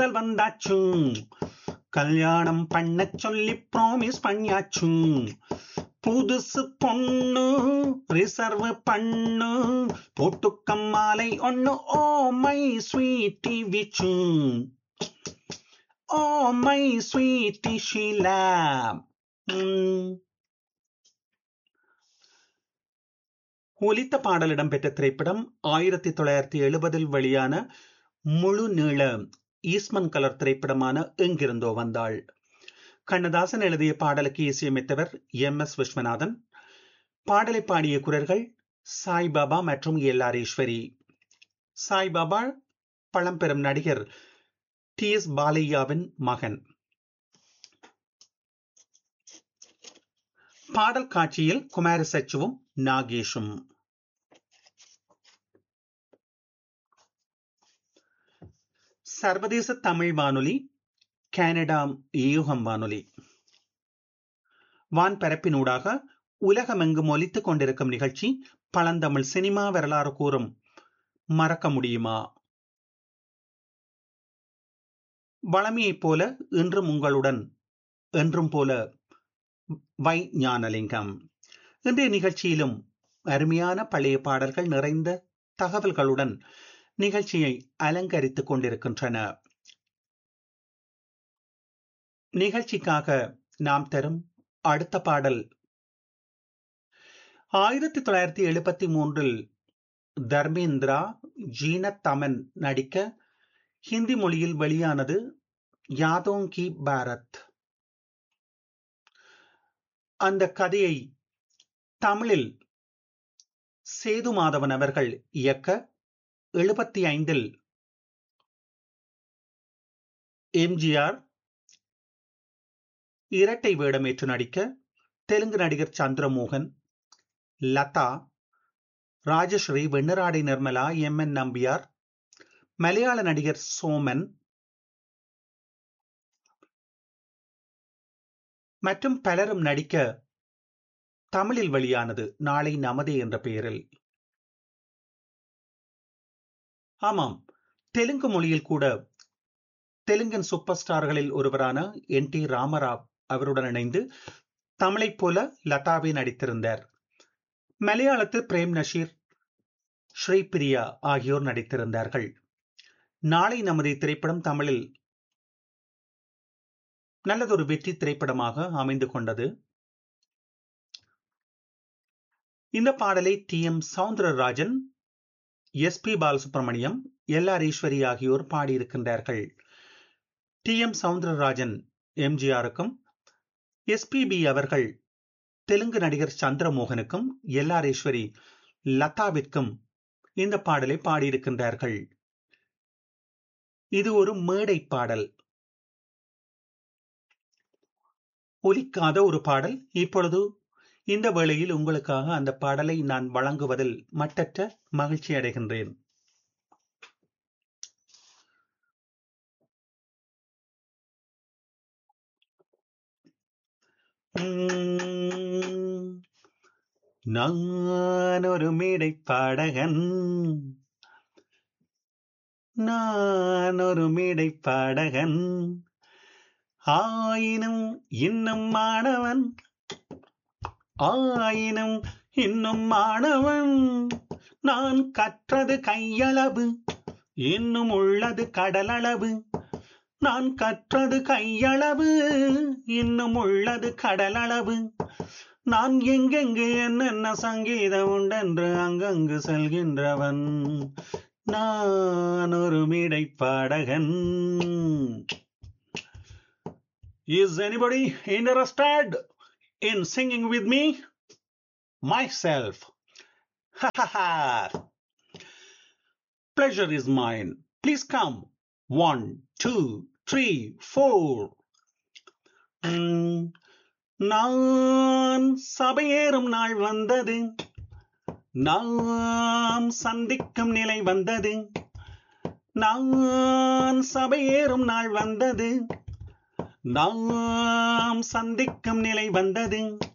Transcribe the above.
காதல் வந்தாச்சு கல்யாணம் பண்ண சொல்லி ப்ராமிஸ் பண்ணியாச்சு புதுசு பொண்ணு ரிசர்வ் பண்ணு போட்டுக்கம் மாலை ஒண்ணு oh my sweetie Vichu oh my sweetie Sheela ஒலித்த பாடல் இடம்பெற்ற திரைப்படம் ஆயிரத்தி தொள்ளாயிரத்தி எழுபதில் வெளியான முழு நீள ஈஸ்மன் கலர் திரைப்படமான எங்கிருந்தோ வந்தாள் கண்ணதாசன் எழுதிய பாடலுக்கு இசையமைத்தவர் எம் எஸ் விஸ்வநாதன் பாடலை பாடிய குரல்கள் சாய்பாபா மற்றும் எல்லாரீஸ்வரி சாய்பாபா பழம்பெரும் நடிகர் டி எஸ் பாலையாவின் மகன் பாடல் காட்சியில் குமார சச்சுவும் நாகேஷும் சர்வதேச தமிழ் வானொலி கனடா யூகம் வானொலி வான் பரப்பினூடாக உலகமெங்கும் ஒலித்துக் கொண்டிருக்கும் நிகழ்ச்சி பழந்தமிழ் சினிமா வரலாறு கூறும் மறக்க முடியுமா வளமையைப் போல இன்றும் உங்களுடன் என்றும் போல வை ஞானலிங்கம் இன்றைய நிகழ்ச்சியிலும் அருமையான பழைய பாடல்கள் நிறைந்த தகவல்களுடன் நிகழ்ச்சியை அலங்கரித்துக் கொண்டிருக்கின்றன நிகழ்ச்சிக்காக நாம் தரும் அடுத்த பாடல் ஆயிரத்தி தொள்ளாயிரத்தி எழுபத்தி மூன்றில் தர்மேந்திரா ஜீனத் தமன் நடிக்க ஹிந்தி மொழியில் வெளியானது யாதோங்கி பாரத் அந்த கதையை தமிழில் சேது மாதவன் அவர்கள் இயக்க எழுபத்தி ஐந்தில் எம்ஜிஆர் இரட்டை வேடமேற்று நடிக்க தெலுங்கு நடிகர் சந்திரமோகன் லதா ராஜஸ்ரீ வெண்ணராடை நிர்மலா எம் என் நம்பியார் மலையாள நடிகர் சோமன் மற்றும் பலரும் நடிக்க தமிழில் வெளியானது நாளை நமதே என்ற பெயரில் ஆமாம் தெலுங்கு மொழியில் கூட தெலுங்கின் சூப்பர் ஸ்டார்களில் ஒருவரான என் டி ராமராவ் அவருடன் இணைந்து தமிழைப் போல லதாவே நடித்திருந்தார் மலையாளத்தில் பிரேம் நஷீர் ஸ்ரீபிரியா ஆகியோர் நடித்திருந்தார்கள் நாளை நமது திரைப்படம் தமிழில் நல்லதொரு வெற்றி திரைப்படமாக அமைந்து கொண்டது இந்த பாடலை T M Soundararajan S P Balasubrahmanyam L R Eswari ஆகியோர் பாடியிருக்கின்றார்கள் டி எம் சவுந்தரராஜன் எம்ஜிஆருக்கும் எஸ்பிபி அவர்கள் தெலுங்கு நடிகர் சந்திரமோகனுக்கும் எல் ஆர் ஈஸ்வரி லதாவிற்கும் இந்த பாடலை பாடியிருக்கின்றார்கள் இது ஒரு மேடை பாடல் ஒலிக்காத ஒரு பாடல் இப்பொழுது இந்த வேளையில் உங்களுக்காக அந்த பாடலை நான் வழங்குவதில் மட்டற்ற மகிழ்ச்சி அடைகின்றேன் நான் ஒரு மேடை பாடகன் நான் ஒரு மேடை பாடகன் ஆயினும் இன்னும் மாணவன் ஆயினும் இன்னும் மாணவன் நான் கற்றது கையளவு இன்னும் உள்ளது கடலளவு நான் கற்றது கையளவு இன்னும் உள்ளது கடலளவு நான் எங்கெங்கு என்னென்ன சங்கீதம் உண்டென்று அங்கங்கு செல்கின்றவன் நான் ஒரு மேடை பாடகன் is anybody interested in singing with me? Myself. Ha ha ha. Pleasure is mine. Please come. One, two, three, four. Mm, நான் சபையேறும் நாள் வந்தது நாம் சந்திக்கும் நிலை வந்தது நான் சபையேறும் நாள் வந்தது நாம் சந்திக்கும் நிலை வந்தது